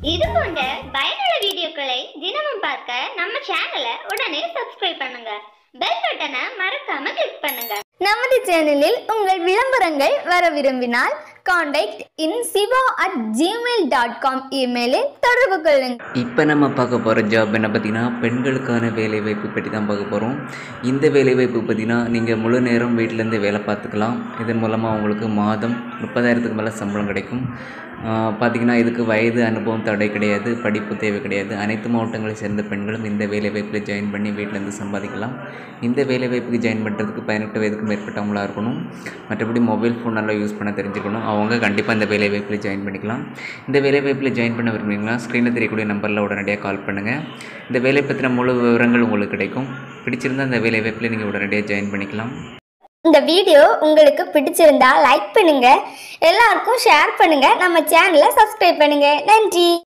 இது போன்ற பயனுள்ள வீடியோக்களை தினமும் பார்க்க நம்ம சேனலை உடனே சப்ஸ்கிரைப் பண்ணுங்க பெல் பட்டனை மறக்காம கிளிக் பண்ணுங்க நமது சேனலில் உங்கள் விளம்பரங்கள் வர விரும்பினால் contact in Siva at Gmail dot com இமெயிலில் தொடர்பு கொள்ளுங்கள் இப்போ நம்ம பார்க்க போகிற ஜாப் என்ன பார்த்தீங்கன்னா பெண்களுக்கான வேலைவாய்ப்பு பற்றி தான் பார்க்க போகிறோம் இந்த வேலைவாய்ப்பு பார்த்தீங்கன்னா நீங்கள் முழு நேரம் வீட்டிலேருந்து வேலை பார்த்துக்கலாம் இதன் மூலமாக உங்களுக்கு மாதம் முப்பதாயிரத்துக்கு மேலே சம்பளம் கிடைக்கும் ஆஹ் பார்த்தீங்கன்னா இதுக்கு வயது அனுபவம் தடை கிடையாது படிப்பு தேவை கிடையாது அனைத்து மாவட்டங்களை சேர்ந்த பெண்களும் இந்த வேலைவாய்ப்பில் ஜாயின் பண்ணி வீட்டிலேருந்து சம்பாதிக்கலாம் இந்த வேலைவாய்ப்புக்கு ஜாயின் பண்ணுறதுக்கு பதினெட்டு வயதுக்கு மேற்பட்டவங்களாக இருக்கணும் மற்றபடி மொபைல் ஃபோன் நல்லா யூஸ் பண்ண தெரிஞ்சுக்கணும் அவங்க கண்டிப்பாக இந்த வேலைவாய்ப்பில் ஜாயின் பண்ணிக்கலாம் இந்த வேலைவாய்ப்பில் ஜாயின் பண்ண விரும்புறீங்களா ஸ்க்ரீனில் தெரியக்கூடிய நம்பரில் உடனடியாக கால் பண்ணுங்கள் இந்த வேலை பற்றின முழு விவரங்கள் உங்களுக்கு கிடைக்கும் பிடிச்சிருந்தா இந்த வேலைவாய்ப்பில் நீங்கள் உடனடியாக ஜாயின் பண்ணிக்கலாம் இந்த வீடியோ உங்களுக்கு பிடிச்சிருந்தா லைக் பண்ணுங்க எல்லாருக்கும் ஷேர் பண்ணுங்க நம்ம சேனலை சப்ஸ்கிரைப் பண்ணுங்க நன்றி